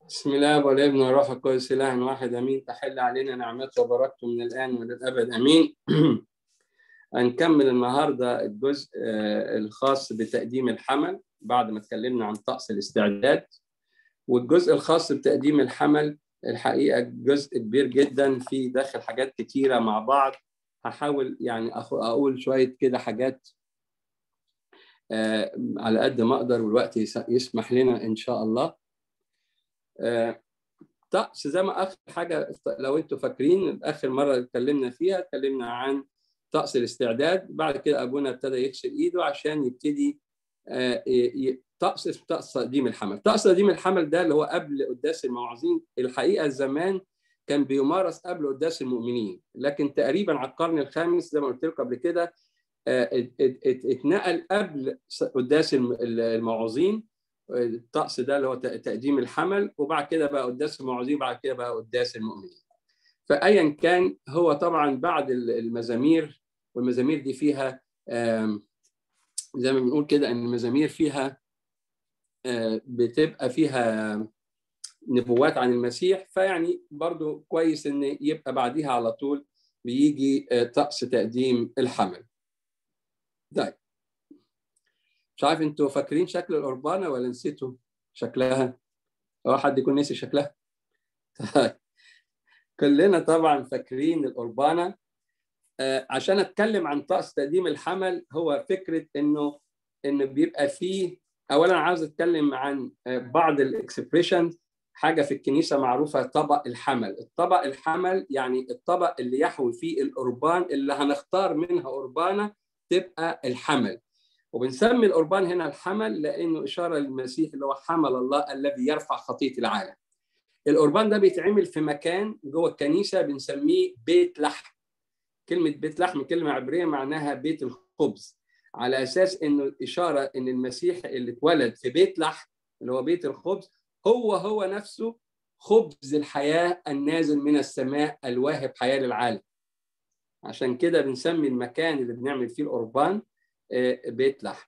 بسم الله والابن والروح القدس اله واحد امين تحل علينا نعمته وبركته من الان وللابد امين هنكمل النهارده الجزء الخاص بتقديم الحمل بعد ما اتكلمنا عن طقس الاستعداد والجزء الخاص بتقديم الحمل الحقيقه جزء كبير جدا في داخل حاجات كتيره مع بعض هحاول يعني اقول شويه كده حاجات على قد ما اقدر والوقت يسمح لنا ان شاء الله طقس زي ما اخر حاجه لو انتم فاكرين اخر مره اتكلمنا فيها اتكلمنا عن طقس الاستعداد بعد كده ابونا ابتدى يغسل ايده عشان يبتدي طقس اسمه طقس تقديم الحمل طقس تقديم الحمل ده اللي هو قبل قداس المواعظين الحقيقه زمان كان بيمارس قبل قداس المؤمنين لكن تقريبا على القرن الخامس زي ما قلت لكم قبل كده اتنقل قبل قداس المواعظين الطقس ده اللي هو تقديم الحمل وبعد كده بقى قداس المواعظين بعد كده بقى قداس المؤمنين فايا كان هو طبعا بعد المزامير والمزامير دي فيها زي ما بنقول كده ان المزامير فيها بتبقى فيها نبوات عن المسيح فيعني برضو كويس ان يبقى بعديها على طول بيجي طقس تقديم الحمل طيب مش عارف انتوا فاكرين شكل القربانه ولا نسيتوا شكلها؟ هو حد يكون نسي شكلها؟ كلنا طبعا فاكرين القربانه آه عشان اتكلم عن طقس تقديم الحمل هو فكره انه انه بيبقى فيه اولا عاوز اتكلم عن بعض الاكسبريشن حاجه في الكنيسه معروفه طبق الحمل الطبق الحمل يعني الطبق اللي يحوي فيه القربان اللي هنختار منها قربانه تبقى الحمل وبنسمي القربان هنا الحمل لانه اشاره للمسيح اللي هو حمل الله الذي يرفع خطيه العالم. القربان ده بيتعمل في مكان جوه الكنيسه بنسميه بيت لحم. كلمه بيت لحم كلمه عبريه معناها بيت الخبز. على اساس انه اشاره ان المسيح اللي اتولد في بيت لحم اللي هو بيت الخبز هو هو نفسه خبز الحياه النازل من السماء الواهب حياه للعالم. عشان كده بنسمي المكان اللي بنعمل فيه القربان بيت لحم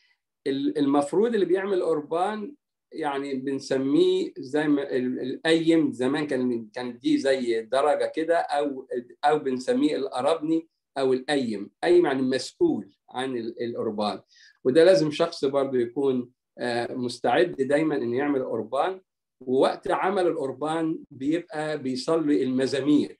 المفروض اللي بيعمل قربان يعني بنسميه زي ما القيم زمان كان كانت دي زي درجه كده او او بنسميه القربني او القيم قيم يعني مسؤول عن القربان وده لازم شخص برضه يكون مستعد دايما انه يعمل قربان ووقت عمل القربان بيبقى بيصلي المزامير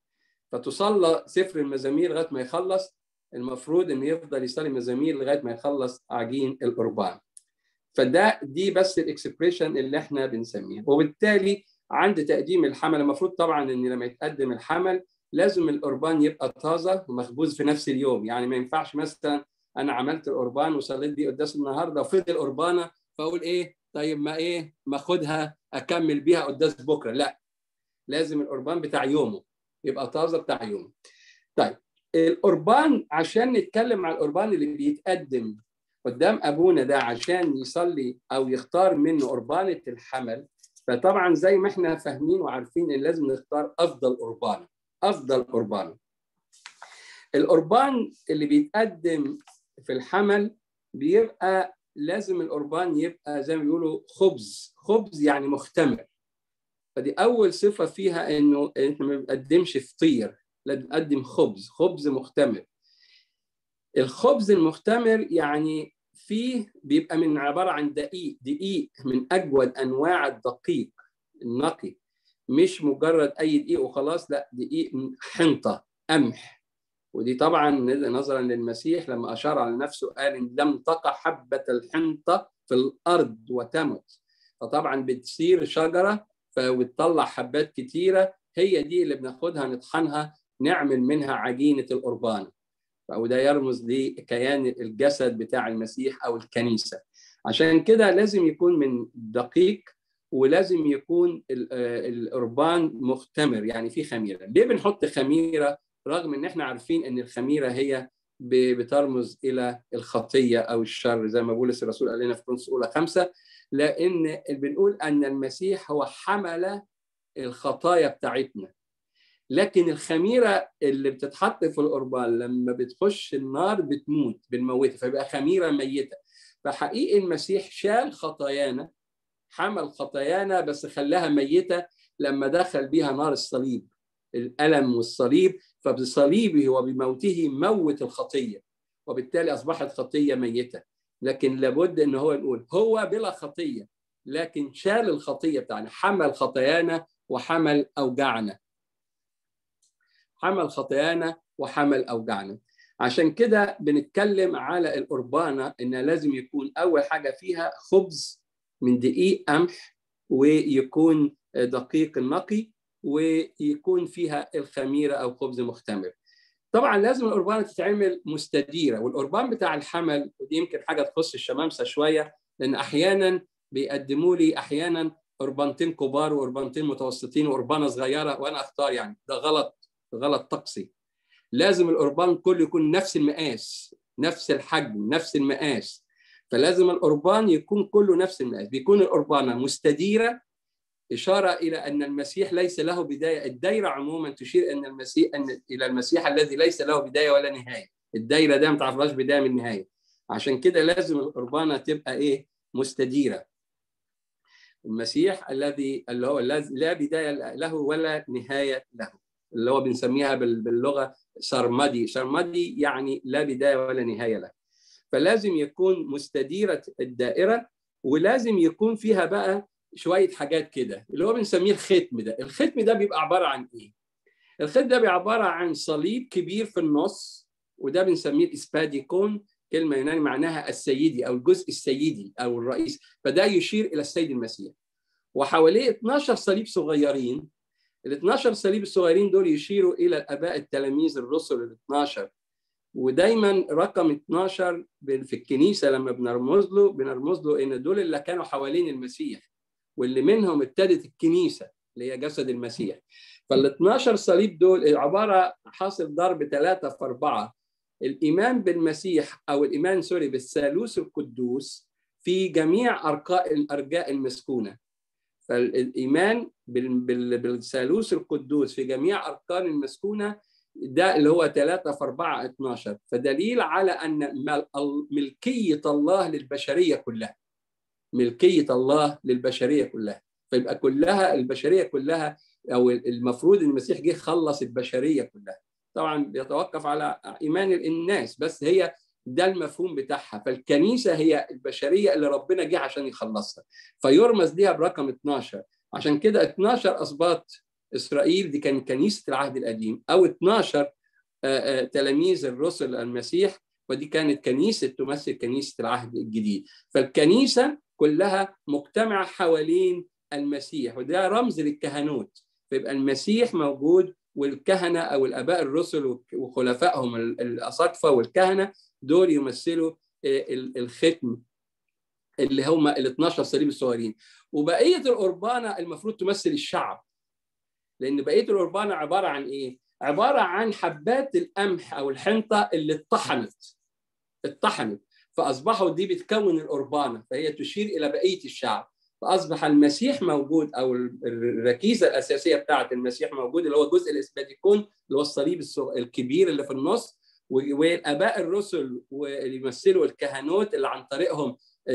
فتصلى سفر المزامير لغايه ما يخلص المفروض انه يفضل يصلي مزامير لغايه ما يخلص عجين القربان فده دي بس الاكسبريشن اللي احنا بنسميها وبالتالي عند تقديم الحمل المفروض طبعا ان لما يتقدم الحمل لازم القربان يبقى طازه ومخبوز في نفس اليوم يعني ما ينفعش مثلا انا عملت القربان وصليت بيه قداس النهارده وفضل قربانه فاقول ايه طيب ما ايه ما اخدها اكمل بيها قداس بكره لا لازم القربان بتاع يومه يبقى طازه بتاع يومه طيب القربان عشان نتكلم عن القربان اللي بيتقدم قدام ابونا ده عشان يصلي او يختار منه قربانه الحمل فطبعا زي ما احنا فاهمين وعارفين ان لازم نختار افضل قربان افضل قربان القربان اللي بيتقدم في الحمل بيبقى لازم القربان يبقى زي ما بيقولوا خبز خبز يعني مختمر فدي اول صفه فيها انه انت ما بتقدمش فطير لا بنقدم خبز خبز مختمر الخبز المختمر يعني فيه بيبقى من عبارة عن دقيق دقيق من أجود أنواع الدقيق النقي مش مجرد أي دقيق وخلاص لا دقيق حنطة قمح ودي طبعا نظرا للمسيح لما أشار على نفسه قال إن لم تقع حبة الحنطة في الأرض وتمت فطبعا بتصير شجرة فبتطلع حبات كتيرة هي دي اللي بناخدها نطحنها نعمل منها عجينة القربان وده يرمز لكيان الجسد بتاع المسيح أو الكنيسة عشان كده لازم يكون من دقيق ولازم يكون القربان مختمر يعني في خميرة ليه بنحط خميرة رغم ان احنا عارفين ان الخميرة هي بترمز إلى الخطية أو الشر زي ما بولس الرسول قال لنا في كورنثوس أولى خمسة لأن بنقول أن المسيح هو حمل الخطايا بتاعتنا لكن الخميره اللي بتتحط في القربان لما بتخش النار بتموت بنموتها فيبقى خميره ميته فحقيقي المسيح شال خطايانا حمل خطايانا بس خلاها ميته لما دخل بها نار الصليب الالم والصليب فبصليبه وبموته موت الخطيه وبالتالي اصبحت خطيه ميته لكن لابد ان هو يقول هو بلا خطيه لكن شال الخطيه بتاعنا حمل خطايانا وحمل اوجعنا حمل خطايانا وحمل اوجعنا عشان كده بنتكلم على القربانه ان لازم يكون اول حاجه فيها خبز من دقيق قمح ويكون دقيق النقي ويكون فيها الخميره او خبز مختمر طبعا لازم القربان تتعمل مستديره والقربان بتاع الحمل ودي يمكن حاجه تخص الشمامسه شويه لان احيانا بيقدموا لي احيانا قربانتين كبار وقربانتين متوسطين وقربانه صغيره وانا اختار يعني ده غلط غلط طقسي لازم القربان كله يكون نفس المقاس نفس الحجم نفس المقاس فلازم القربان يكون كله نفس المقاس بيكون القربانه مستديره إشارة إلى أن المسيح ليس له بداية الدايرة عموما تشير أن المسيح أن إلى المسيح الذي ليس له بداية ولا نهاية الدايرة ده ما تعرفهاش بداية من نهاية عشان كده لازم القربانة تبقى إيه مستديرة المسيح الذي اللي هو لا بداية له ولا نهاية له اللي هو بنسميها باللغة سرمدي سرمدي يعني لا بداية ولا نهاية له فلازم يكون مستديرة الدائرة ولازم يكون فيها بقى شويه حاجات كده اللي هو بنسميه الختم ده الختم ده بيبقى عباره عن ايه الختم ده بيبقى عباره عن صليب كبير في النص وده بنسميه الاسباديكون كلمه يوناني معناها السيدي او الجزء السيدي او الرئيس فده يشير الى السيد المسيح وحواليه 12 صليب صغيرين ال 12 صليب الصغيرين دول يشيروا الى الاباء التلاميذ الرسل ال 12 ودايما رقم 12 في الكنيسه لما بنرمز له بنرمز له ان دول اللي كانوا حوالين المسيح واللي منهم ابتدت الكنيسه اللي هي جسد المسيح فال 12 صليب دول عباره حاصل ضرب ثلاثه في اربعه الايمان بالمسيح او الايمان سوري بالثالوث القدوس في جميع ارقاء الارجاء المسكونه فالايمان بالثالوث القدوس في جميع اركان المسكونه ده اللي هو 3 في 4 12 فدليل على ان ملكيه الله للبشريه كلها ملكيه الله للبشريه كلها فيبقى كلها البشريه كلها او المفروض ان المسيح جه خلص البشريه كلها طبعا بيتوقف على ايمان الناس بس هي ده المفهوم بتاعها فالكنيسه هي البشريه اللي ربنا جه عشان يخلصها فيرمز ليها برقم 12 عشان كده 12 اسباط اسرائيل دي كان كنيسه العهد القديم او 12 تلاميذ الرسل المسيح ودي كانت كنيسه تمثل كنيسه العهد الجديد فالكنيسه كلها مجتمعة حوالين المسيح وده رمز للكهنوت فيبقى المسيح موجود والكهنة أو الآباء الرسل وخلفائهم الأساقفة والكهنة دول يمثلوا الختم اللي هم ال 12 صليب الصغيرين وبقية القربانة المفروض تمثل الشعب لأن بقية القربانة عبارة عن إيه؟ عبارة عن حبات القمح أو الحنطة اللي اتطحنت اتطحنت فاصبحوا دي بتكون القربانه فهي تشير الى بقيه الشعب فاصبح المسيح موجود او الركيزه الاساسيه بتاعه المسيح موجود اللي هو جزء الاسباديكون اللي هو الصليب الكبير اللي في النص والاباء الرسل واللي يمثلوا الكهنوت اللي عن طريقهم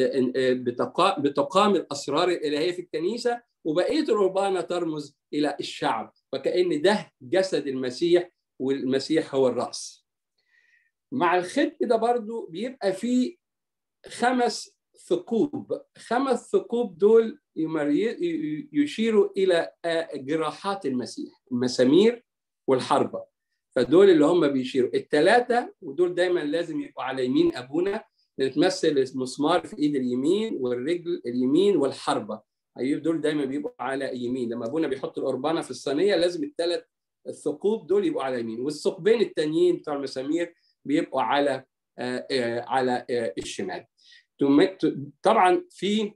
بتقام الاسرار الالهيه في الكنيسه وبقيه القربانه ترمز الى الشعب فكان ده جسد المسيح والمسيح هو الراس مع الختم ده برضو بيبقى فيه خمس ثقوب خمس ثقوب دول يشيروا إلى جراحات المسيح المسامير والحربة فدول اللي هم بيشيروا الثلاثة ودول دايما لازم يبقوا على يمين أبونا تمثل المسمار في إيد اليمين والرجل اليمين والحربة دول دايما بيبقوا على يمين لما أبونا بيحط القربانة في الصينية لازم الثلاث الثقوب دول يبقوا على يمين والثقبين التانيين بتوع المسامير بيبقوا على على الشمال طبعا في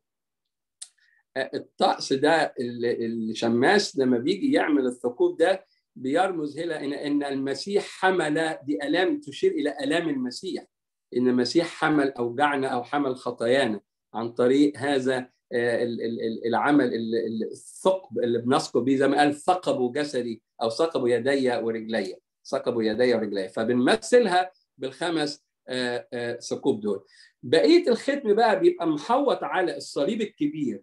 الطقس ده الشماس لما بيجي يعمل الثقوب ده بيرمز هنا ان المسيح حمل دي الام تشير الى الام المسيح ان المسيح حمل اوجعنا او حمل خطايانا عن طريق هذا العمل الثقب اللي بنثقب بيه زي ما قال ثقبوا جسدي او ثقبوا يدي ورجلي ثقبوا يدي ورجلي فبنمثلها بالخمس ثقوب دول بقيه الختم بقى بيبقى محوط على الصليب الكبير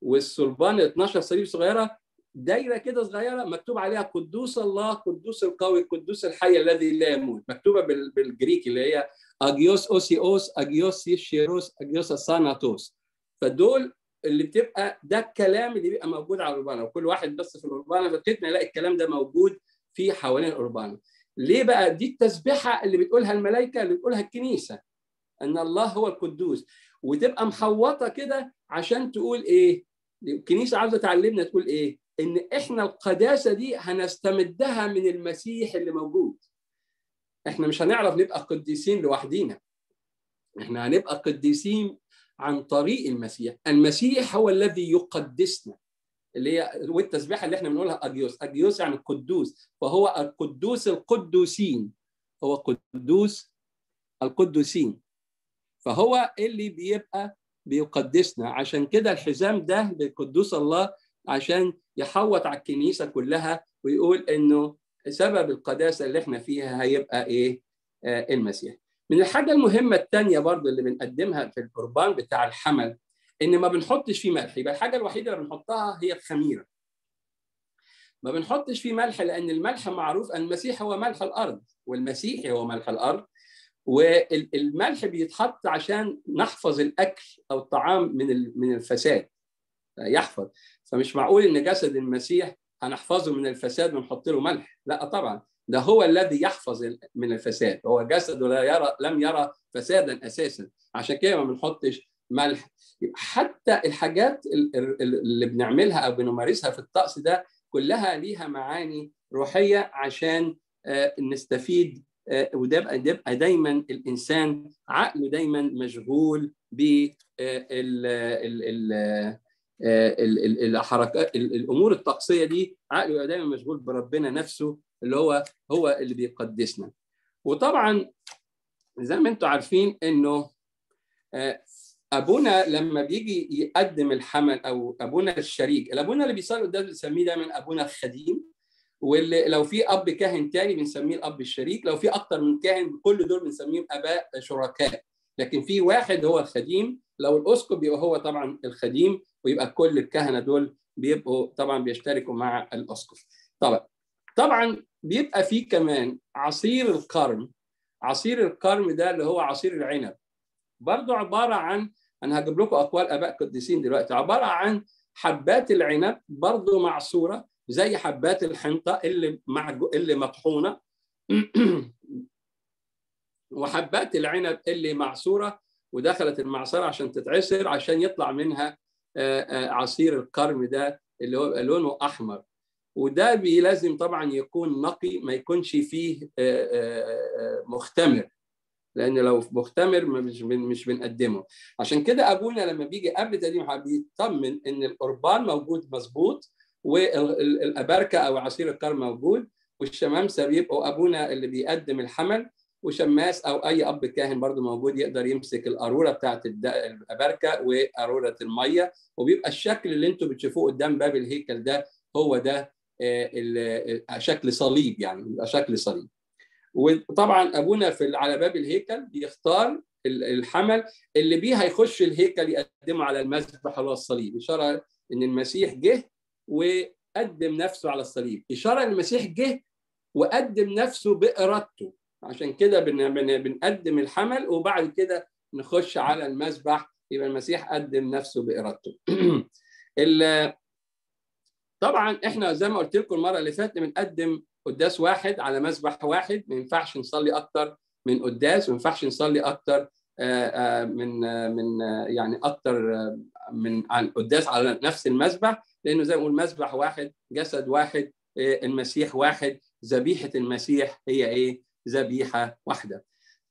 والصلبان 12 صليب صغيره دايره كده صغيره مكتوب عليها قدوس الله قدوس القوي القدوس الحي الذي لا يموت مكتوبه بالجريكي اللي هي اجيوس اوسيوس اجيوس يشيروس اجيوس ساناتوس فدول اللي بتبقى ده الكلام اللي بيبقى موجود على الاوربانا وكل واحد بس في الاوربانا في الختم يلاقي الكلام ده موجود في حوالين الاوربانا ليه بقى دي التسبيحه اللي بتقولها الملائكه اللي بتقولها الكنيسه ان الله هو القدوس وتبقى محوطه كده عشان تقول ايه الكنيسه عاوزه تعلمنا تقول ايه ان احنا القداسه دي هنستمدها من المسيح اللي موجود احنا مش هنعرف نبقى قديسين لوحدينا احنا هنبقى قديسين عن طريق المسيح المسيح هو الذي يقدسنا اللي هي والتسبيحه اللي احنا بنقولها اجيوس اجيوس يعني القدوس فهو القدوس القدوسين هو قدوس القدوسين فهو اللي بيبقى بيقدسنا عشان كده الحزام ده بقدوس الله عشان يحوط على الكنيسه كلها ويقول انه سبب القداسه اللي احنا فيها هيبقى ايه؟ آه المسيح. من الحاجه المهمه الثانيه برضو اللي بنقدمها في القربان بتاع الحمل ان ما بنحطش فيه ملح يبقى الحاجه الوحيده اللي بنحطها هي الخميره. ما بنحطش فيه ملح لان الملح معروف ان المسيح هو ملح الارض والمسيحي هو ملح الارض والملح بيتحط عشان نحفظ الاكل او الطعام من من الفساد يحفظ فمش معقول ان جسد المسيح هنحفظه من الفساد ونحط له ملح لا طبعا ده هو الذي يحفظ من الفساد هو جسده لا يرى لم يرى فسادا اساسا عشان كده ما بنحطش ملح حتى الحاجات اللي بنعملها او بنمارسها في الطقس ده كلها ليها معاني روحيه عشان نستفيد وده يبقى دايما الانسان عقله دايما مشغول ب الحركات الامور الطقسيه دي عقله يبقى دايما مشغول بربنا نفسه اللي هو هو اللي بيقدسنا وطبعا زي ما انتم عارفين انه ابونا لما بيجي يقدم الحمل او ابونا الشريك الابونا اللي بيصلي قدام بنسميه دايما ابونا الخديم واللي لو في اب كاهن تاني بنسميه الاب الشريك لو في اكتر من كاهن كل دول بنسميهم اباء شركاء لكن في واحد هو الخديم لو الاسقف بيبقى هو طبعا الخديم ويبقى كل الكهنه دول بيبقوا طبعا بيشتركوا مع الاسقف طبعا طبعا بيبقى في كمان عصير القرن عصير القرن ده اللي هو عصير العنب برضه عباره عن انا هجيب لكم اقوال اباء قديسين دلوقتي عباره عن حبات العنب برضه معصوره زي حبات الحنطه اللي معجو اللي مطحونه وحبات العنب اللي معصوره ودخلت المعصره عشان تتعصر عشان يطلع منها عصير القرم ده اللي هو لونه احمر وده لازم طبعا يكون نقي ما يكونش فيه مختمر لان لو مختمر مش مش بنقدمه عشان كده ابونا لما بيجي قبل تقديم بيطمن ان القربان موجود مظبوط والابركه او عصير الكرم موجود والشمامسه بيبقوا ابونا اللي بيقدم الحمل وشماس او اي اب كاهن برضو موجود يقدر يمسك القاروره بتاعت الابركه وقاروره الميه وبيبقى الشكل اللي انتم بتشوفوه قدام باب الهيكل ده هو ده شكل صليب يعني بيبقى شكل صليب وطبعا ابونا في على باب الهيكل بيختار الحمل اللي بيه هيخش الهيكل يقدمه على المذبح اللي هو الصليب اشاره ان المسيح جه وقدم نفسه على الصليب اشاره ان المسيح جه وقدم نفسه بارادته عشان كده بنقدم الحمل وبعد كده نخش على المذبح يبقى المسيح قدم نفسه بارادته طبعا احنا زي ما قلت لكم المره اللي فاتت بنقدم قداس واحد على مذبح واحد ما ينفعش نصلي اكتر من قداس وما ينفعش نصلي اكتر من من يعني اكتر من عن قداس على نفس المذبح لانه زي ما نقول مذبح واحد جسد واحد المسيح واحد ذبيحه المسيح هي ايه؟ ذبيحه واحده.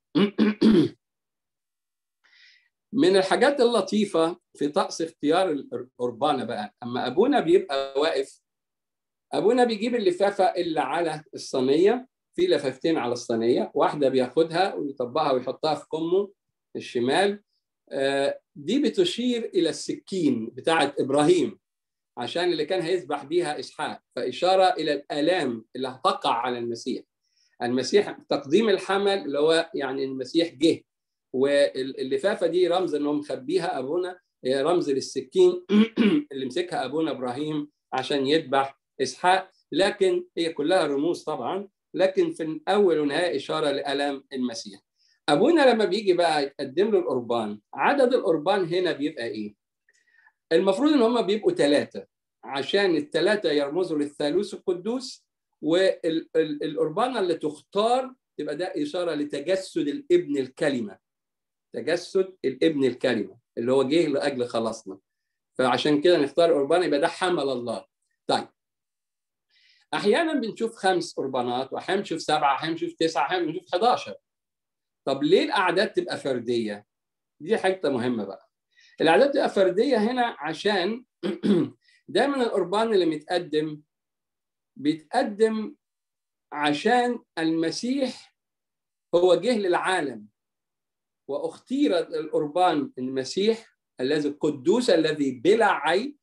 من الحاجات اللطيفه في طقس اختيار القربانه بقى اما ابونا بيبقى واقف ابونا بيجيب اللفافه اللي على الصينيه في لفافتين على الصينيه واحده بياخدها ويطبقها ويحطها في كمه الشمال دي بتشير الى السكين بتاعه ابراهيم عشان اللي كان هيذبح بيها اسحاق فاشاره الى الالام اللي هتقع على المسيح المسيح تقديم الحمل اللي هو يعني المسيح جه واللفافه دي رمز انه مخبيها ابونا رمز للسكين اللي مسكها ابونا ابراهيم عشان يذبح اسحاق لكن هي كلها رموز طبعا لكن في الاول ونهايه اشاره لالام المسيح ابونا لما بيجي بقى يقدم له القربان عدد القربان هنا بيبقى ايه المفروض ان هم بيبقوا ثلاثه عشان الثلاثه يرمزوا للثالوث القدوس والقربانه اللي تختار تبقى ده اشاره لتجسد الابن الكلمه تجسد الابن الكلمه اللي هو جه لاجل خلاصنا فعشان كده نختار قربان يبقى ده حمل الله طيب احيانا بنشوف خمس قربانات واحيانا بنشوف سبعه احيانا بنشوف تسعه احيانا بنشوف 11 طب ليه الاعداد تبقى فرديه دي حته مهمه بقى الاعداد تبقى فرديه هنا عشان دايما القربان اللي متقدم بيتقدم عشان المسيح هو جه للعالم واختير القربان المسيح الذي القدوس الذي بلا عيب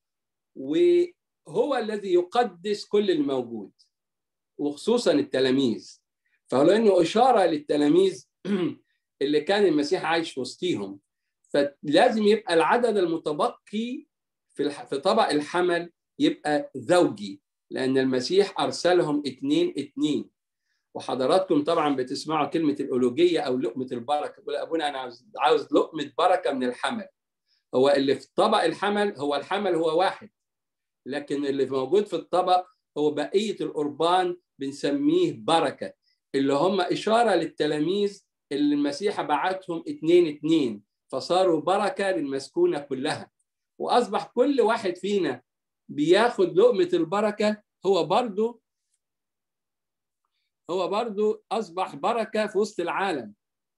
وهو الذي يقدس كل الموجود وخصوصا التلاميذ فهو لانه اشاره للتلاميذ اللي كان المسيح عايش وسطيهم فلازم يبقى العدد المتبقي في في طبق الحمل يبقى زوجي لان المسيح ارسلهم اثنين اثنين وحضراتكم طبعا بتسمعوا كلمه الالوجيه او لقمه البركه يقول ابونا انا عاوز عاوز لقمه بركه من الحمل هو اللي في طبق الحمل هو الحمل هو واحد لكن اللي موجود في الطبق هو بقيه القربان بنسميه بركه اللي هم اشاره للتلاميذ اللي المسيح بعتهم اثنين اثنين فصاروا بركه للمسكونه كلها واصبح كل واحد فينا بياخد لقمه البركه هو برضه هو برضه اصبح بركه في وسط العالم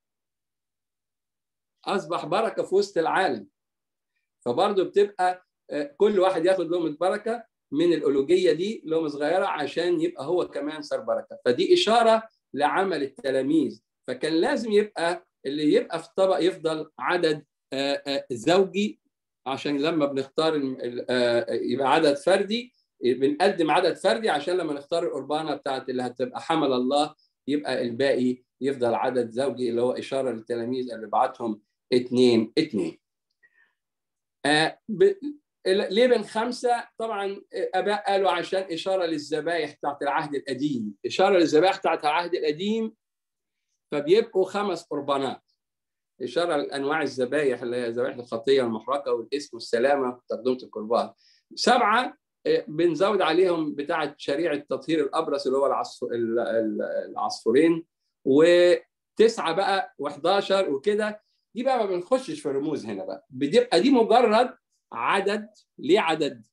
اصبح بركه في وسط العالم فبرضه بتبقى كل واحد ياخد لقمه بركه من الالوجيه دي لقمه صغيره عشان يبقى هو كمان صار بركه فدي اشاره لعمل التلاميذ فكان لازم يبقى اللي يبقى في الطبق يفضل عدد زوجي عشان لما بنختار يبقى عدد فردي بنقدم عدد فردي عشان لما نختار القربانه بتاعت اللي هتبقى حمل الله يبقى الباقي يفضل عدد زوجي اللي هو اشاره للتلاميذ اللي بعتهم اثنين اثنين. آه ب... ليه بين خمسه؟ طبعا اباء قالوا عشان اشاره للذبائح بتاعت العهد القديم، اشاره للذبائح بتاعت العهد القديم فبيبقوا خمس قربانات. اشاره لانواع الذبائح اللي هي ذبائح الخطيه والمحرقه والاسم والسلامه وتقدمه القربان. سبعه بنزود عليهم بتاعه شريعه تطهير الابرص اللي هو العصفورين وتسعه بقى و11 وكده دي بقى ما بنخشش في الرموز هنا بقى بتبقى دي مجرد عدد ليه عدد؟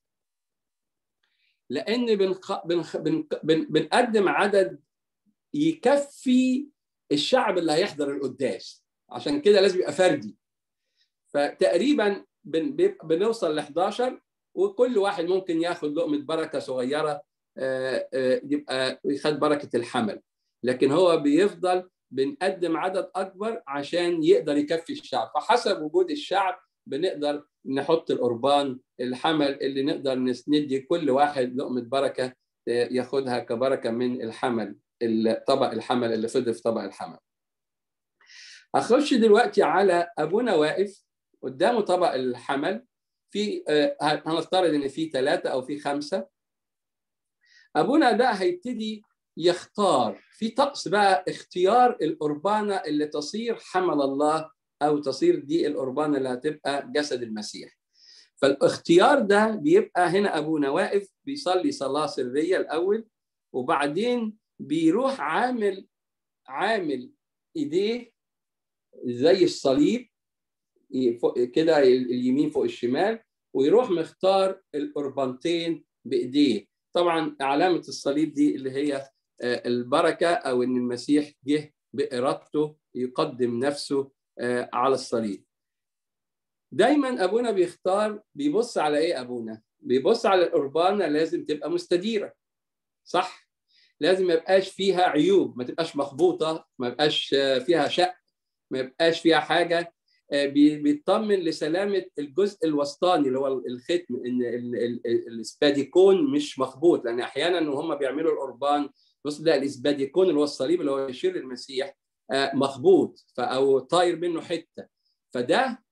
لان بنخ... بنخ... بن... بن... بنقدم عدد يكفي الشعب اللي هيحضر القداس عشان كده لازم يبقى فردي فتقريبا بن... بنوصل ل 11 وكل واحد ممكن ياخد لقمه بركه صغيره يبقى يخد بركه الحمل لكن هو بيفضل بنقدم عدد اكبر عشان يقدر يكفي الشعب فحسب وجود الشعب بنقدر نحط القربان الحمل اللي نقدر ندي كل واحد لقمه بركه ياخدها كبركه من الحمل طبق الحمل اللي فضل في طبق الحمل هخش دلوقتي على ابونا واقف قدامه طبق الحمل في هنفترض ان في ثلاثه او في خمسه ابونا ده هيبتدي يختار في طقس بقى اختيار القربانه اللي تصير حمل الله او تصير دي القربانه اللي هتبقى جسد المسيح فالاختيار ده بيبقى هنا ابونا واقف بيصلي صلاه سريه الاول وبعدين بيروح عامل عامل ايديه زي الصليب كده اليمين فوق الشمال ويروح مختار القربانتين بايديه طبعا علامه الصليب دي اللي هي البركه او ان المسيح جه بارادته يقدم نفسه على الصليب دايما ابونا بيختار بيبص على ايه ابونا بيبص على القربانه لازم تبقى مستديره صح لازم ما يبقاش فيها عيوب ما تبقاش مخبوطه ما يبقاش فيها شق ما يبقاش فيها حاجه بيطمن لسلامه الجزء الوسطاني اللي هو الختم ان الاسباديكون مش مخبوط لان احيانا وهم بيعملوا القربان بص لا الاسباديكون اللي هو الصليب اللي هو يشير للمسيح مخبوط او طاير منه حته فده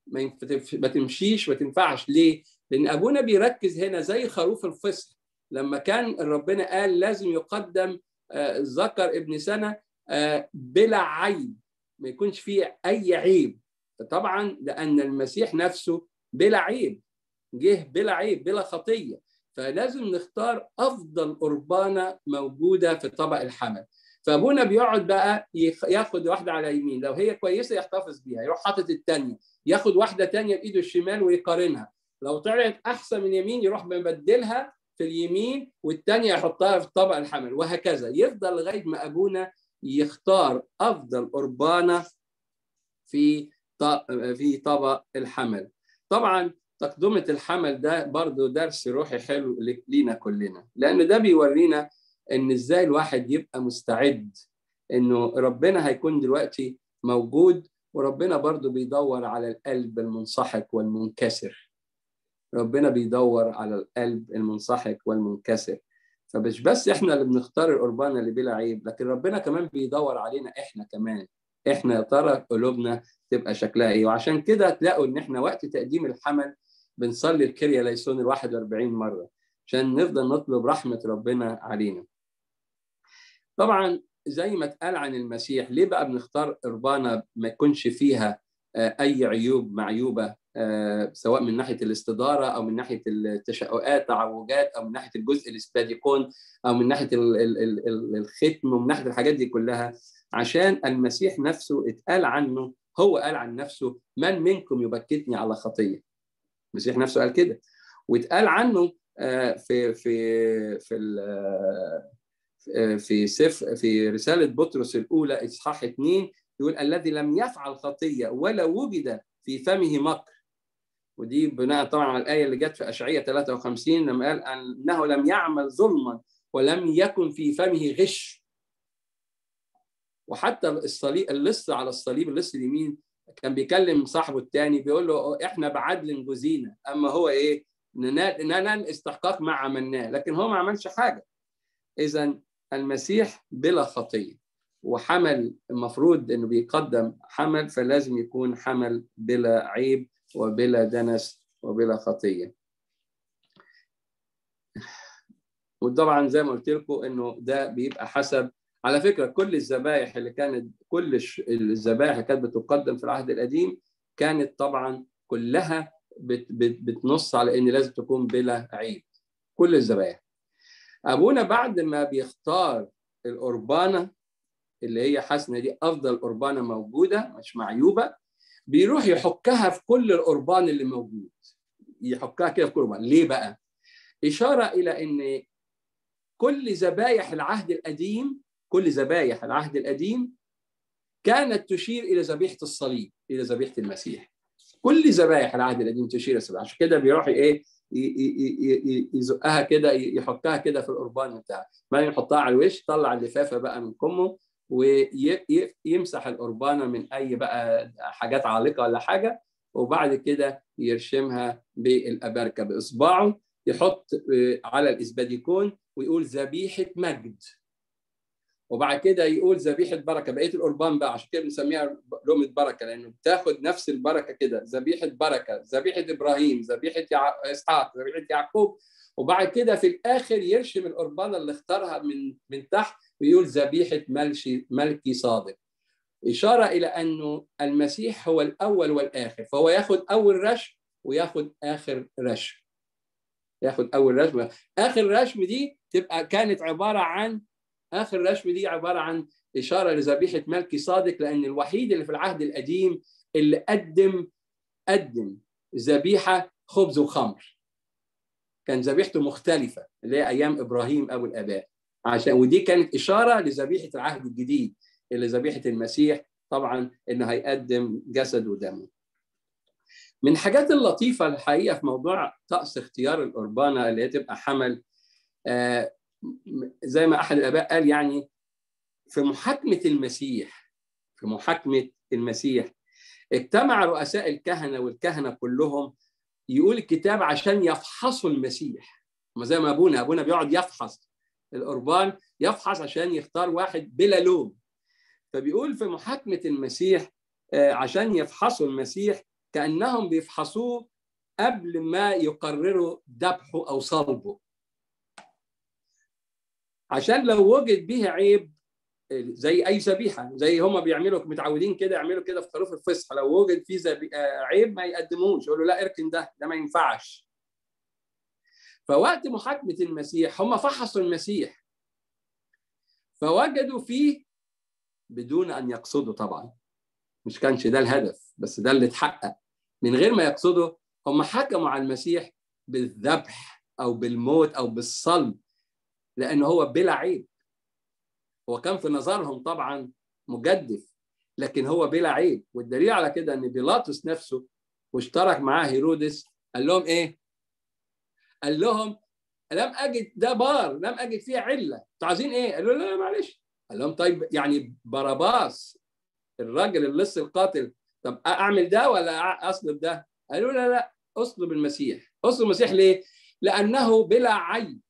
ما تمشيش ما تنفعش ليه؟ لان ابونا بيركز هنا زي خروف الفصح لما كان ربنا قال لازم يقدم ذكر ابن سنه بلا عيب ما يكونش فيه اي عيب طبعا لان المسيح نفسه بلا عيب جه بلا عيب بلا خطيه فلازم نختار افضل قربانه موجوده في طبق الحمل فابونا بيقعد بقى ياخد واحده على يمين لو هي كويسه يحتفظ بيها يروح حاطط الثانيه ياخد واحده ثانيه بايده الشمال ويقارنها لو طلعت احسن من يمين يروح مبدلها في اليمين والثانيه يحطها في طبق الحمل وهكذا يفضل لغايه ما ابونا يختار افضل قربانه في في طبق الحمل طبعا تقدمه الحمل ده برضو درس روحي حلو لينا كلنا لان ده بيورينا ان ازاي الواحد يبقى مستعد انه ربنا هيكون دلوقتي موجود وربنا برضو بيدور على القلب المنسحق والمنكسر ربنا بيدور على القلب المنسحق والمنكسر فمش بس احنا اللي بنختار القربان اللي بلا عيب لكن ربنا كمان بيدور علينا احنا كمان احنا يا ترى قلوبنا تبقى شكلها ايه وعشان كده تلاقوا ان احنا وقت تقديم الحمل بنصلي الكريا ليسون ال 41 مره عشان نفضل نطلب رحمه ربنا علينا طبعا زي ما اتقال عن المسيح ليه بقى بنختار قربانه ما يكونش فيها اي عيوب معيوبه سواء من ناحيه الاستداره او من ناحيه التشققات تعوجات او من ناحيه الجزء الاسباديكون او من ناحيه الختم ومن ناحيه الحاجات دي كلها عشان المسيح نفسه اتقال عنه هو قال عن نفسه من منكم يبكتني على خطيه المسيح نفسه قال كده واتقال عنه في في في في سف في رساله بطرس الاولى اصحاح اثنين يقول الذي لم يفعل خطيه ولا وجد في فمه مكر ودي بناء طبعا على الايه اللي جت في اشعياء 53 لما قال انه لم يعمل ظلما ولم يكن في فمه غش وحتى الصليب اللص على الصليب اللص اليمين كان بيكلم صاحبه الثاني بيقول له احنا بعدل جزينا اما هو ايه ننال استحقاق ما عملناه لكن هو ما عملش حاجه اذا المسيح بلا خطيه وحمل المفروض انه بيقدم حمل فلازم يكون حمل بلا عيب وبلا دنس وبلا خطيه وطبعا زي ما قلت لكم انه ده بيبقى حسب على فكره كل الذبائح اللي كانت كل الذبائح اللي كانت بتقدم في العهد القديم كانت طبعا كلها بت بت بتنص على ان لازم تكون بلا عيب كل الذبائح ابونا بعد ما بيختار القربانه اللي هي حسنه دي افضل قربانه موجوده مش معيوبه بيروح يحكها في كل القربان اللي موجود يحكها كده في كل قربان ليه بقى اشاره الى ان كل ذبايح العهد القديم كل ذبايح العهد القديم كانت تشير الى ذبيحه الصليب الى ذبيحه المسيح كل ذبايح العهد القديم تشير الى عشان كده بيروح ايه يزقها كده يحطها كده في القربان بتاعه بعدين يحطها على الوش طلع اللفافه بقى من كمه ويمسح القربانه من اي بقى حاجات عالقه ولا حاجه وبعد كده يرشمها بالابركه باصبعه يحط على الاسباديكون ويقول ذبيحه مجد وبعد كده يقول ذبيحه بركه بقيه القربان بقى عشان كده بنسميها لقمه بركه لانه بتاخد نفس البركه كده ذبيحه بركه ذبيحه ابراهيم ذبيحه اسحاق ذبيحه يعقوب وبعد كده في الاخر يرشم القربانه اللي اختارها من من تحت ويقول ذبيحه ملشي ملكي صادق اشاره الى انه المسيح هو الاول والاخر فهو ياخد اول رشم وياخد اخر رشم ياخد اول رشم اخر رشم دي تبقى كانت عباره عن اخر رشم دي عباره عن اشاره لذبيحه ملكي صادق لان الوحيد اللي في العهد القديم اللي قدم قدم ذبيحه خبز وخمر كان ذبيحته مختلفه اللي هي ايام ابراهيم ابو الاباء عشان ودي كانت اشاره لذبيحه العهد الجديد اللي ذبيحه المسيح طبعا انه هيقدم جسد ودمه من الحاجات اللطيفه الحقيقه في موضوع طقس اختيار القربانه اللي هي تبقى حمل آه زي ما احد الاباء قال يعني في محاكمه المسيح في محاكمه المسيح اجتمع رؤساء الكهنه والكهنه كلهم يقول الكتاب عشان يفحصوا المسيح ما زي ما ابونا ابونا بيقعد يفحص القربان يفحص عشان يختار واحد بلا لوم فبيقول في محاكمه المسيح عشان يفحصوا المسيح كانهم بيفحصوه قبل ما يقرروا ذبحه او صلبه عشان لو وجد به عيب زي اي ذبيحه زي هم بيعملوا متعودين كده يعملوا كده في خروف الفصح لو وجد فيه زبي... عيب ما يقدموش يقولوا لا اركن ده ده ما ينفعش فوقت محاكمه المسيح هم فحصوا المسيح فوجدوا فيه بدون ان يقصدوا طبعا مش كانش ده الهدف بس ده اللي اتحقق من غير ما يقصدوا هم حكموا على المسيح بالذبح او بالموت او بالصلب لانه هو بلا عيب هو كان في نظرهم طبعا مجدف لكن هو بلا عيب والدليل على كده ان بيلاطس نفسه واشترك معاه هيرودس قال لهم ايه؟ قال لهم لم اجد ده بار لم اجد فيه عله انتوا عايزين ايه؟ قالوا لا, لا معلش قال لهم طيب يعني باراباس الراجل اللص القاتل طب اعمل ده ولا اصلب ده؟ قالوا لا لا اصلب المسيح اصلب المسيح ليه؟ لانه بلا عيب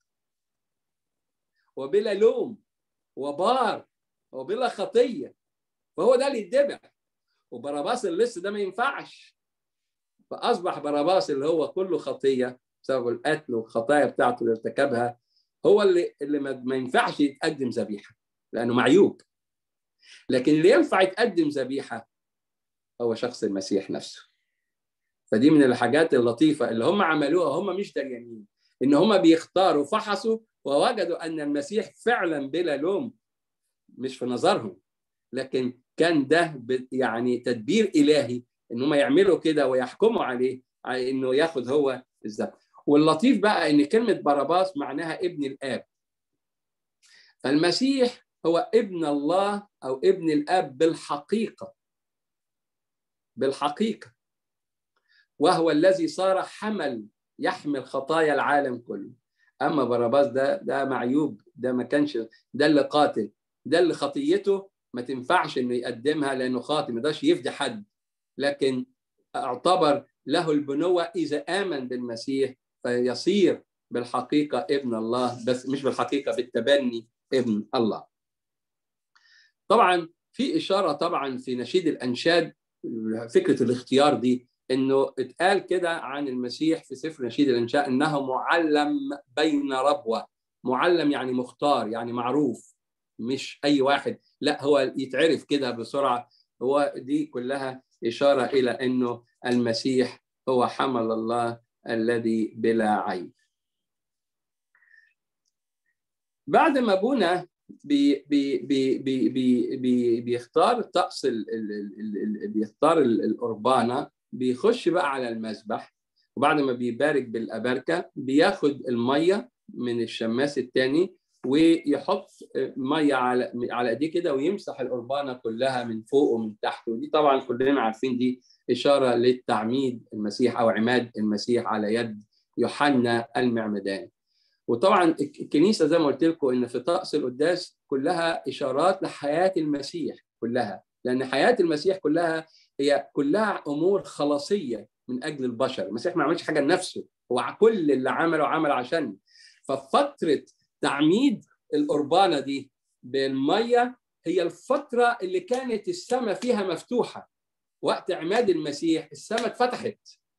وبلا لوم وبار وبلا خطيه فهو ده اللي يتذبح وبراباس اللص ده ما ينفعش فاصبح باراباس اللي هو كله خطيه بسبب القتل والخطايا بتاعته اللي ارتكبها هو اللي اللي ما ينفعش يتقدم ذبيحه لانه معيوب لكن اللي ينفع يتقدم ذبيحه هو شخص المسيح نفسه فدي من الحاجات اللطيفه اللي هم عملوها هم مش دريانين ان هم بيختاروا فحصوا ووجدوا ان المسيح فعلا بلا لوم مش في نظرهم لكن كان ده يعني تدبير الهي ان هم يعملوا كده ويحكموا عليه على انه ياخذ هو الذبح واللطيف بقى ان كلمه باراباس معناها ابن الاب فالمسيح هو ابن الله او ابن الاب بالحقيقه بالحقيقه وهو الذي صار حمل يحمل خطايا العالم كله اما باراباس ده ده معيوب ده ما كانش ده اللي قاتل ده اللي خطيته ما تنفعش انه يقدمها لانه خاطئ ما يقدرش يفدي حد لكن اعتبر له البنوه اذا امن بالمسيح فيصير بالحقيقه ابن الله بس مش بالحقيقه بالتبني ابن الله. طبعا في اشاره طبعا في نشيد الانشاد فكره الاختيار دي انه اتقال كده عن المسيح في سفر نشيد الانشاء انه معلم بين ربوه معلم يعني مختار يعني معروف مش اي واحد لا هو يتعرف كده بسرعه هو دي كلها اشاره الى انه المسيح هو حمل الله الذي بلا عيب بعد ما ابونا بي بي بي بي بي بي بيختار الطقس بيختار القربانه بيخش بقى على المذبح وبعد ما بيبارك بالأبركة بياخد المية من الشماس الثاني ويحط مية على على ايديه كده ويمسح القربانة كلها من فوق ومن تحت ودي طبعا كلنا عارفين دي إشارة للتعميد المسيح أو عماد المسيح على يد يوحنا المعمدان وطبعا الكنيسة زي ما قلت لكم إن في طقس القداس كلها إشارات لحياة المسيح كلها لأن حياة المسيح كلها هي كلها امور خلاصيه من اجل البشر المسيح ما عملش حاجه لنفسه هو كل اللي عمله عمل عشان ففتره تعميد القربانه دي بالميه هي الفتره اللي كانت السماء فيها مفتوحه وقت عماد المسيح السماء اتفتحت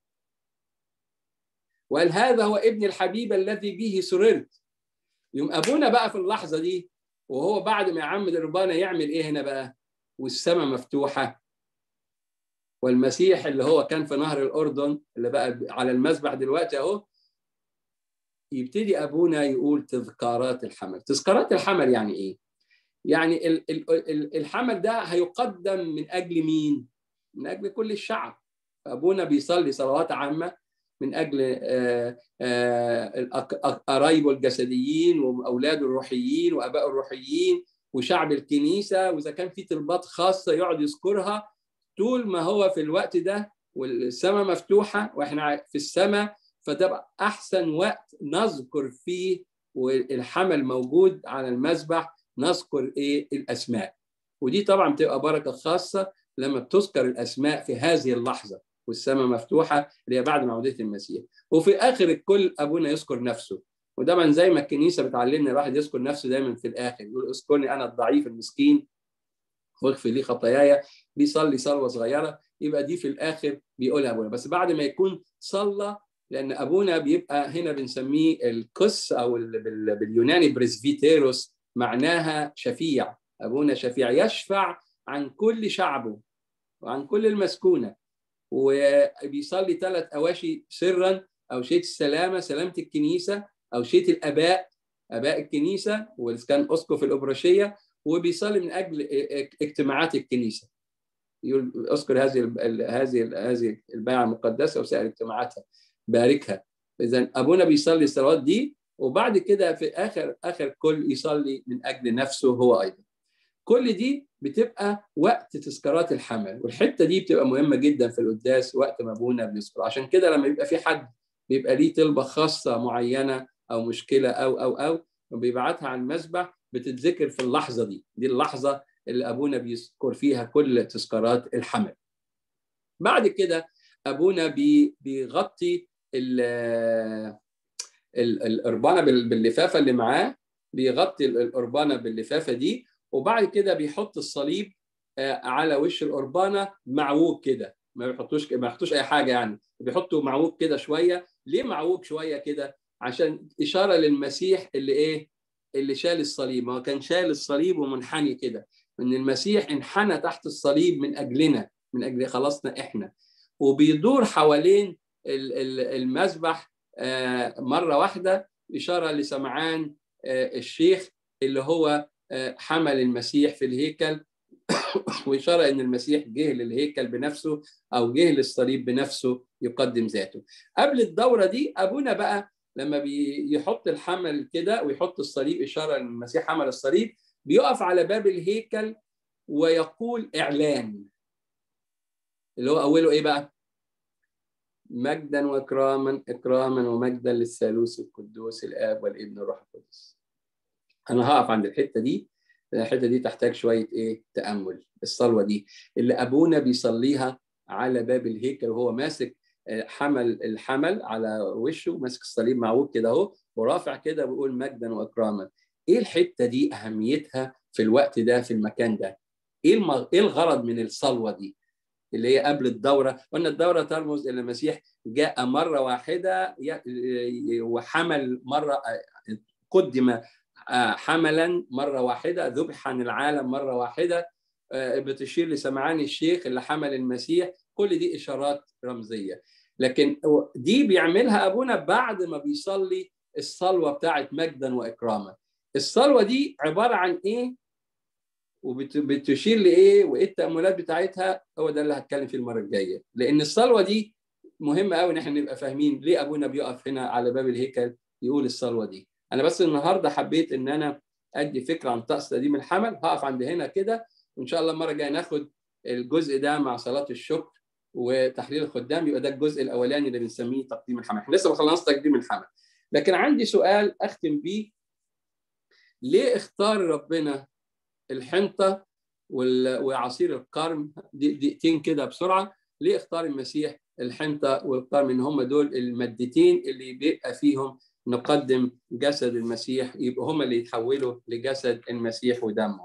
وقال هذا هو ابن الحبيب الذي به سررت يوم ابونا بقى في اللحظه دي وهو بعد ما يعمد القربانه يعمل ايه هنا بقى والسماء مفتوحه والمسيح اللي هو كان في نهر الأردن اللي بقى على المذبح دلوقتي أهو يبتدي أبونا يقول تذكارات الحمل تذكارات الحمل يعني إيه؟ يعني الحمل ده هيقدم من أجل مين؟ من أجل كل الشعب فأبونا بيصلي صلوات عامة من أجل قرايبه الجسديين وأولاده الروحيين وأبائه الروحيين وشعب الكنيسة وإذا كان في طلبات خاصة يقعد يذكرها طول ما هو في الوقت ده والسماء مفتوحة وإحنا في السماء فده أحسن وقت نذكر فيه والحمل موجود على المذبح نذكر إيه الأسماء ودي طبعا بتبقى بركة خاصة لما بتذكر الأسماء في هذه اللحظة والسماء مفتوحة اللي هي بعد معودية المسيح وفي آخر الكل أبونا يذكر نفسه وطبعا زي ما الكنيسة بتعلمنا الواحد يذكر نفسه دايما في الآخر يقول اذكرني أنا الضعيف المسكين واغفر لي خطاياي بيصلي صلوه صغيره يبقى دي في الاخر بيقولها ابونا بس بعد ما يكون صلى لان ابونا بيبقى هنا بنسميه القس او باليوناني بريسفيتيروس معناها شفيع ابونا شفيع يشفع عن كل شعبه وعن كل المسكونه وبيصلي ثلاث اواشي سرا اوشيه السلامه سلامه الكنيسه اوشيه الاباء اباء الكنيسه واللي كان اسقف الابرشيه وبيصلي من اجل اجتماعات الكنيسه يقول اذكر هذه هذه هذه البيعه المقدسه وسائر اجتماعاتها باركها اذا ابونا بيصلي الصلوات دي وبعد كده في اخر اخر كل يصلي من اجل نفسه هو ايضا كل دي بتبقى وقت تذكارات الحمل والحته دي بتبقى مهمه جدا في القداس وقت ما ابونا بيذكر عشان كده لما يبقى في حد بيبقى ليه طلبه خاصه معينه او مشكله او او او وبيبعتها على المسبح بتتذكر في اللحظه دي دي اللحظه اللي ابونا بيذكر فيها كل تذكارات الحمل بعد كده ابونا بي بيغطي القربانه باللفافه اللي معاه بيغطي القربانه باللفافه دي وبعد كده بيحط الصليب على وش القربانه معوج كده ما بيحطوش ما بيحطوش اي حاجه يعني بيحطوا معوج كده شويه ليه معوج شويه كده عشان اشاره للمسيح اللي ايه اللي شال الصليب ما هو كان شال الصليب ومنحني كده ان المسيح انحنى تحت الصليب من اجلنا من اجل خلاصنا احنا وبيدور حوالين المذبح مره واحده اشاره لسمعان الشيخ اللي هو حمل المسيح في الهيكل وإشارة إن المسيح جه للهيكل بنفسه أو جه للصليب بنفسه يقدم ذاته. قبل الدورة دي أبونا بقى لما بيحط الحمل كده ويحط الصليب إشارة إن المسيح حمل الصليب بيقف على باب الهيكل ويقول إعلان اللي هو أوله إيه بقى؟ مجدا واكراما اكراما ومجدا للثالوث القدوس الاب والابن والروح القدس. انا هقف عند الحته دي الحته دي تحتاج شويه ايه تامل الصلوه دي اللي ابونا بيصليها على باب الهيكل وهو ماسك حمل الحمل على وشه ماسك الصليب معوج كده اهو ورافع كده بيقول مجدا واكراما ايه الحته دي اهميتها في الوقت ده في المكان ده ايه المغ... ايه الغرض من الصلوه دي اللي هي قبل الدوره قلنا الدوره ترمز الى المسيح جاء مره واحده وحمل مره قدم حملا مره واحده ذبح عن العالم مره واحده بتشير لسمعان الشيخ اللي حمل المسيح كل دي اشارات رمزيه لكن دي بيعملها ابونا بعد ما بيصلي الصلوه بتاعت مجدا واكراما الصلوه دي عباره عن ايه وبتشير لايه وايه التاملات بتاعتها هو ده اللي هتكلم فيه المره الجايه لان الصلوه دي مهمه قوي ان احنا نبقى فاهمين ليه ابونا بيقف هنا على باب الهيكل يقول الصلوه دي انا بس النهارده حبيت ان انا ادي فكره عن طقس تقديم الحمل هقف عند هنا كده وان شاء الله المره الجايه ناخد الجزء ده مع صلاه الشكر وتحليل الخدام يبقى ده الجزء الاولاني اللي بنسميه تقديم الحمل احنا لسه ما خلصناش تقديم الحمل لكن عندي سؤال اختم بيه ليه اختار ربنا الحنطه وعصير القرم دقيقتين كده بسرعه ليه اختار المسيح الحنطه والقرم ان هم دول المادتين اللي بيبقى فيهم نقدم جسد المسيح يبقوا هم اللي يتحولوا لجسد المسيح ودمه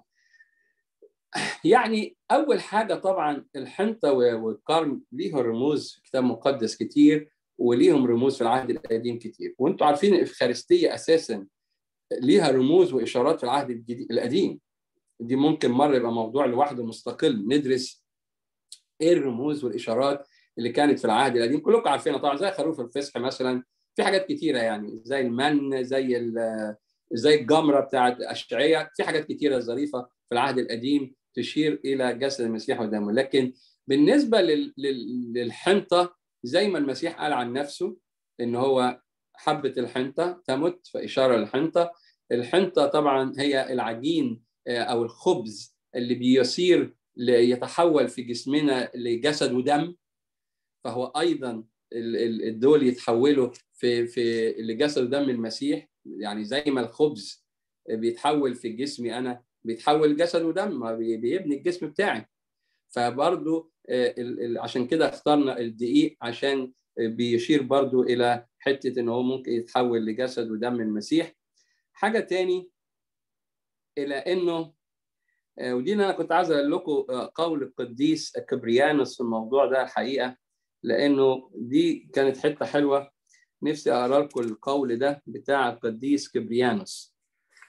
يعني اول حاجه طبعا الحنطه والقرن ليهم رموز في كتاب مقدس كتير وليهم رموز في العهد القديم كتير وانتم عارفين الافخارستيه اساسا ليها رموز واشارات في العهد الجديد القديم دي ممكن مره يبقى موضوع لوحده مستقل ندرس ايه الرموز والاشارات اللي كانت في العهد القديم كلكم عارفينها طبعا زي خروف الفصح مثلا في حاجات كتيره يعني زي المن زي زي الجمره بتاعت اشعياء في حاجات كتيره ظريفه في العهد القديم تشير الى جسد المسيح ودمه لكن بالنسبه للحنطه زي ما المسيح قال عن نفسه ان هو حبه الحنطه تمت فاشاره للحنطه الحنطه طبعا هي العجين او الخبز اللي بيصير يتحول في جسمنا لجسد ودم فهو ايضا دول يتحولوا في في لجسد ودم المسيح يعني زي ما الخبز بيتحول في جسمي انا بيتحول جسد ودم بيبني الجسم بتاعي فبرضو عشان كده اخترنا الدقيق عشان بيشير برضو الى حته ان هو ممكن يتحول لجسد ودم المسيح حاجه تاني الى انه ودي انا كنت عايز اقول لكم قول القديس كبريانوس في الموضوع ده الحقيقه لانه دي كانت حته حلوه نفسي اقرا لكم القول ده بتاع القديس كبريانوس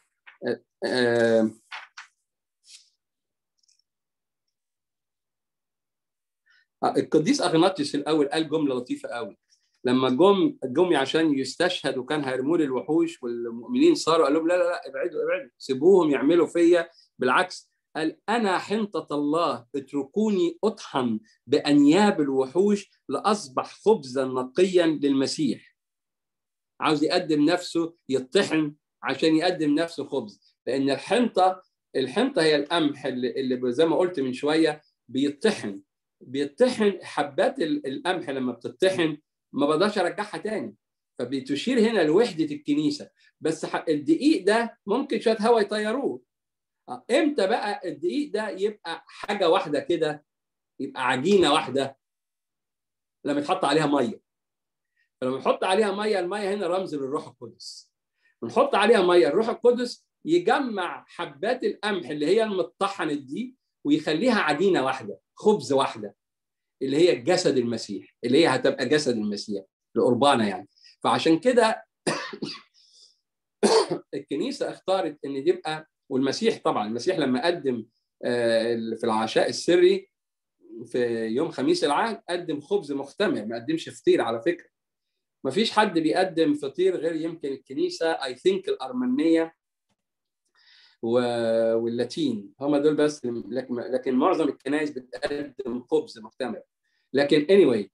القديس اغناطيوس الاول قال جمله لطيفه قوي لما جم جم عشان يستشهد وكان هيرموا الوحوش والمؤمنين صاروا قال لهم لا لا لا ابعدوا ابعدوا سيبوهم يعملوا فيا بالعكس قال انا حنطه الله اتركوني اطحن بانياب الوحوش لاصبح خبزا نقيا للمسيح عاوز يقدم نفسه يطحن عشان يقدم نفسه خبز لان الحنطه الحنطه هي القمح اللي, اللي زي ما قلت من شويه بيطحن بيطحن حبات القمح لما بتطحن ما بقدرش ارجعها تاني فبتشير هنا لوحده الكنيسه بس الدقيق ده ممكن شويه هواء يطيروه امتى بقى الدقيق ده يبقى حاجه واحده كده يبقى عجينه واحده لما يتحط عليها ميه فلما نحط عليها ميه الميه هنا رمز للروح القدس ونحط عليها ميه الروح القدس يجمع حبات القمح اللي هي المطحنت دي ويخليها عجينه واحده خبز واحده اللي هي جسد المسيح اللي هي هتبقى جسد المسيح القربانه يعني فعشان كده الكنيسه اختارت ان تبقى والمسيح طبعا المسيح لما قدم في العشاء السري في يوم خميس العهد قدم خبز مختمر ما قدمش فطير على فكره ما فيش حد بيقدم فطير غير يمكن الكنيسه اي ثينك الارمنيه واللاتين هم دول بس لكن معظم الكنائس بتقدم خبز مختمر لكن anyway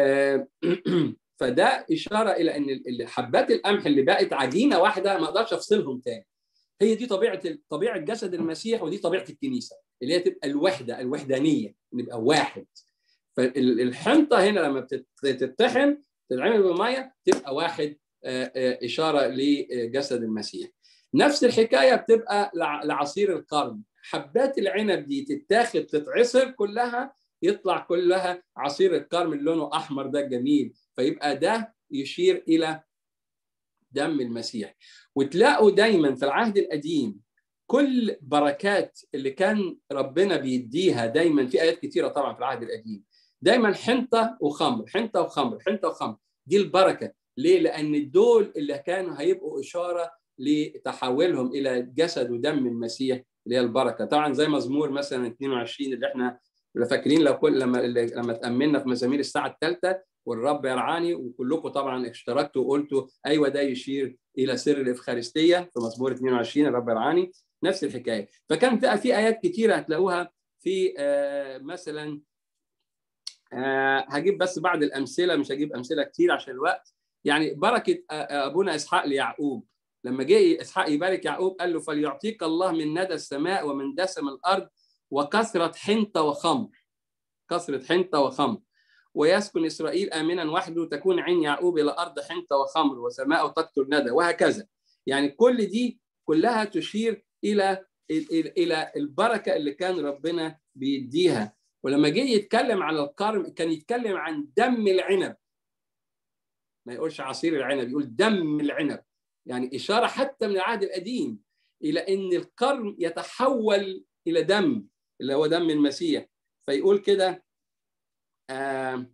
فده اشاره الى ان حبات القمح اللي بقت عجينه واحده ما اقدرش افصلهم تاني هي دي طبيعه طبيعه جسد المسيح ودي طبيعه الكنيسه اللي هي تبقى الوحده الوحدانيه نبقى واحد فالحنطه هنا لما بتطحن تتعمل بالميه تبقى واحد اشاره لجسد المسيح نفس الحكايه بتبقى لعصير القرن حبات العنب دي تتاخد تتعصر كلها يطلع كلها عصير الكرم اللي لونه احمر ده جميل فيبقى ده يشير الى دم المسيح وتلاقوا دايما في العهد القديم كل بركات اللي كان ربنا بيديها دايما في ايات كتيره طبعا في العهد القديم دايما حنطه وخمر حنطه وخمر حنطه وخمر دي البركه ليه لان دول اللي كانوا هيبقوا اشاره لتحولهم الى جسد ودم المسيح اللي هي البركه طبعا زي مزمور مثلا 22 اللي احنا فاكرين لو كل لما لما تاملنا في مزامير الساعه الثالثه والرب يرعاني وكلكم طبعا اشتركتوا وقلتوا ايوه ده يشير الى سر الافخارستيه في مزمور 22 الرب يرعاني نفس الحكايه فكان في في ايات كثيره هتلاقوها في آه مثلا آه هجيب بس بعض الامثله مش هجيب امثله كتير عشان الوقت يعني بركه ابونا اسحاق ليعقوب لما جه اسحاق يبارك يعقوب قال له فليعطيك الله من ندى السماء ومن دسم الارض وكثره حنطه وخمر كثره حنطه وخمر ويسكن اسرائيل امنا وحده تكون عين يعقوب الى ارض حنطه وخمر وسماء تقتل ندى وهكذا يعني كل دي كلها تشير الى الى البركه اللي كان ربنا بيديها ولما جه يتكلم على الكرم كان يتكلم عن دم العنب ما يقولش عصير العنب يقول دم العنب يعني اشاره حتى من العهد القديم الى ان الكرم يتحول الى دم اللي هو دم المسيح فيقول كده آه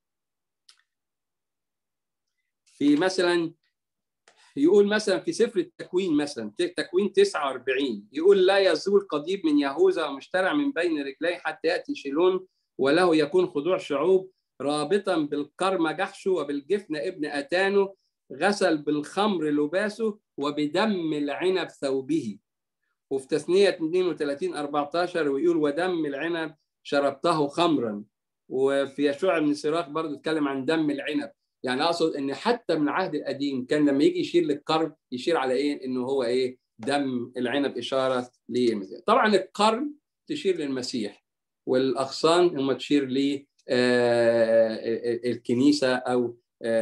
في مثلا يقول مثلا في سفر التكوين مثلا تكوين 49 يقول لا يزول قضيب من يهوذا ومشترع من بين رجليه حتى ياتي شيلون وله يكون خضوع شعوب رابطا بالكرم جحشه وبالجفن ابن اتانه غسل بالخمر لباسه وبدم العنب ثوبه وفي تثنية 32 14 ويقول ودم العنب شربته خمرا وفي يشوع بن سراخ برضه اتكلم عن دم العنب يعني اقصد ان حتى من العهد القديم كان لما يجي يشير للقرن يشير على ايه انه هو ايه دم العنب اشاره للمسيح طبعا القرن تشير للمسيح والاغصان هم تشير ل الكنيسه او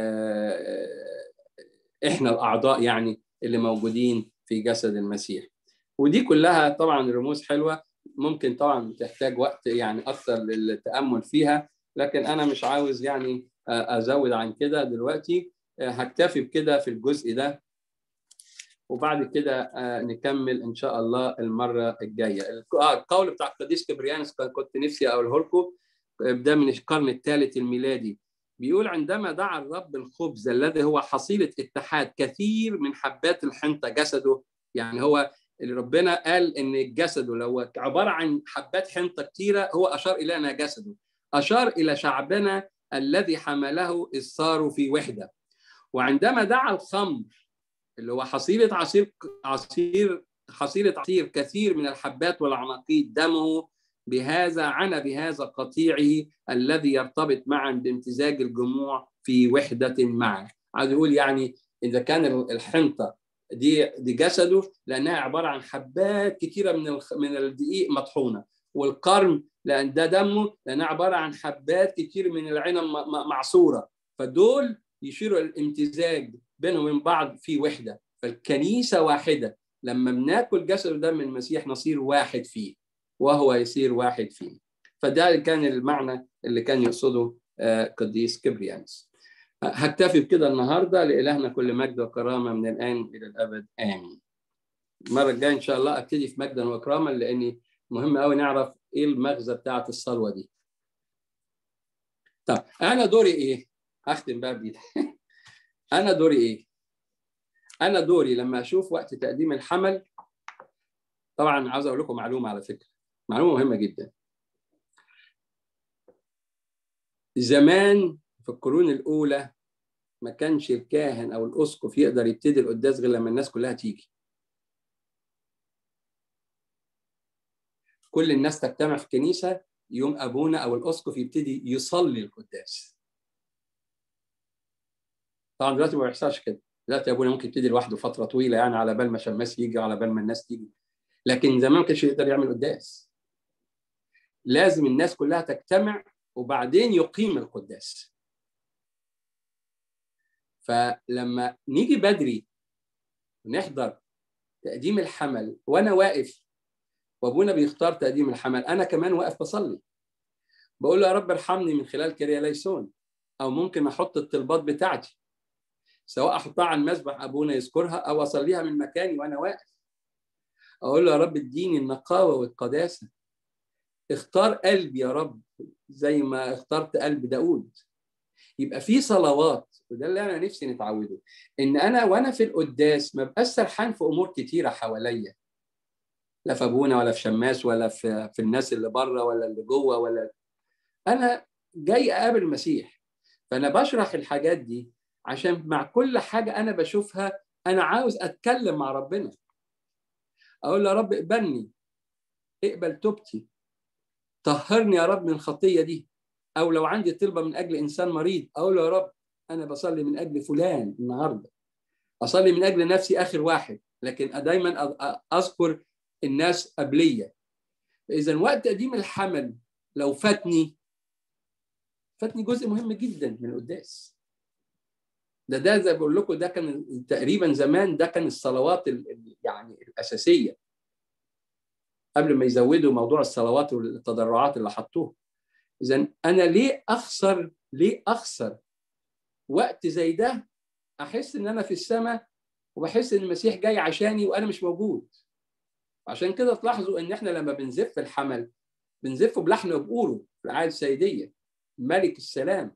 احنا الاعضاء يعني اللي موجودين في جسد المسيح ودي كلها طبعا رموز حلوه ممكن طبعا تحتاج وقت يعني اكثر للتامل فيها لكن انا مش عاوز يعني ازود عن كده دلوقتي هكتفي بكده في الجزء ده وبعد كده نكمل ان شاء الله المره الجايه القول بتاع القديس كبريانس كنت نفسي اقوله لكم ده من القرن الثالث الميلادي بيقول عندما دعا الرب الخبز الذي هو حصيله اتحاد كثير من حبات الحنطه جسده يعني هو اللي ربنا قال ان جسده لو عباره عن حبات حنطه كثيره هو اشار الى انها جسده اشار الى شعبنا الذي حمله اذ صاروا في وحده وعندما دعا الخمر اللي هو حصيله عصير عصير حصيله عصير كثير من الحبات والعناقيد دمه بهذا عنا بهذا قطيعه الذي يرتبط معا بامتزاج الجموع في وحده معا عايز يقول يعني اذا كان الحنطه دي دي جسده لانها عباره عن حبات كثيره من من الدقيق مطحونه والقرن لان ده دمه لانها عباره عن حبات كثير من العنب معصوره فدول يشيروا الامتزاج بينهم وبين بعض في وحده فالكنيسه واحده لما بناكل جسد ودم المسيح نصير واحد فيه وهو يصير واحد فيه فده كان المعنى اللي كان يقصده قديس كبريانس هكتفي بكده النهارده لإلهنا كل مجد وكرامة من الآن إلى الأبد آمين. المرة الجاية إن شاء الله أبتدي في مجدا وكرامة لأني مهم قوي نعرف إيه المغزى بتاعة الصلوة دي. طب أنا دوري إيه؟ هختم بقى بيه أنا دوري إيه؟ أنا دوري لما أشوف وقت تقديم الحمل طبعا عاوز أقول لكم معلومة على فكرة معلومة مهمة جدا. زمان في القرون الاولى ما كانش الكاهن او الاسقف يقدر يبتدي القداس غير لما الناس كلها تيجي كل الناس تجتمع في كنيسه يوم ابونا او الاسقف يبتدي يصلي القداس طبعا دلوقتي ما بيحصلش كده دلوقتي ابونا ممكن يبتدي لوحده فتره طويله يعني على بال ما شماس يجي على بال ما الناس تيجي لكن زمان ما كانش يقدر يعمل قداس لازم الناس كلها تجتمع وبعدين يقيم القداس فلما نيجي بدري نحضر تقديم الحمل وانا واقف وابونا بيختار تقديم الحمل انا كمان واقف بصلي بقول له يا رب ارحمني من خلال كريا ليسون او ممكن احط الطلبات بتاعتي سواء احطها على المسبح ابونا يذكرها او اصليها من مكاني وانا واقف اقول له يا رب اديني النقاوه والقداسه اختار قلبي يا رب زي ما اخترت قلب داود يبقى في صلوات وده اللي انا نفسي نتعوده ان انا وانا في القداس ما بقاش سرحان في امور كتيره حواليا لا في ابونا ولا في شماس ولا في, في الناس اللي بره ولا اللي جوه ولا انا جاي اقابل المسيح فانا بشرح الحاجات دي عشان مع كل حاجه انا بشوفها انا عاوز اتكلم مع ربنا اقول له يا رب اقبلني اقبل توبتي طهرني يا رب من الخطيه دي او لو عندي طلبه من اجل انسان مريض اقول له يا رب انا بصلي من اجل فلان النهارده اصلي من اجل نفسي اخر واحد لكن دايما اذكر الناس قبليه اذا وقت تقديم الحمل لو فاتني فاتني جزء مهم جدا من القداس ده ده زي بقول لكم ده كان تقريبا زمان ده كان الصلوات يعني الاساسيه قبل ما يزودوا موضوع الصلوات والتضرعات اللي حطوها اذا انا ليه اخسر ليه اخسر وقت زي ده احس ان انا في السماء وبحس ان المسيح جاي عشاني وانا مش موجود عشان كده تلاحظوا ان احنا لما بنزف الحمل بنزفه بلحن وبقوره في العاده السيديه ملك السلام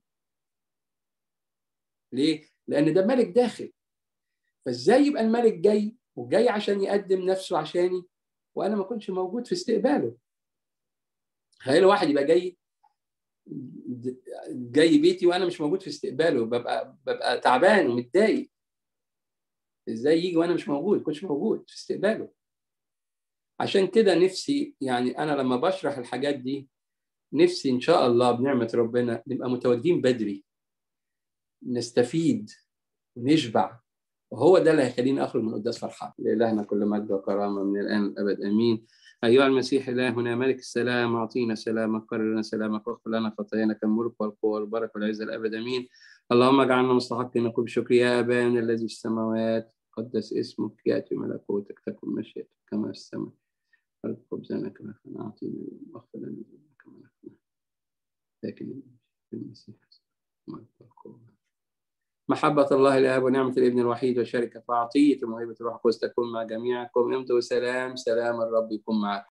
ليه؟ لان ده ملك داخل فازاي يبقى الملك جاي وجاي عشان يقدم نفسه عشاني وانا ما كنتش موجود في استقباله تخيل واحد يبقى جاي جاي بيتي وانا مش موجود في استقباله ببقى ببقى تعبان ومتضايق ازاي يجي وانا مش موجود كنتش موجود في استقباله عشان كده نفسي يعني انا لما بشرح الحاجات دي نفسي ان شاء الله بنعمه ربنا نبقى متواجدين بدري نستفيد ونشبع وهو ده اللي هيخليني اخرج من قداس فرحان لالهنا كل مجد وكرامه من الان للابد امين ايها المسيح الهنا ملك السلام اعطينا سلامك قرر لنا سلامك واغفر لنا خطايانا كالملك والقوه والبركه والعزه الابد امين اللهم اجعلنا مستحقين نقول بشكر يا ابانا الذي في السماوات قدس اسمك ياتي ملكوتك تكن مشيئتك كما في السماء ارض خبزنا كما اعطينا واغفر لنا كما نحن لكن في المسيح الملك والقوه محبة الله الآب ونعمة الابن الوحيد وشركة وعطية موهبة الروح القدس تكون مع جميعكم امضوا سلام سلام الرب يكون معكم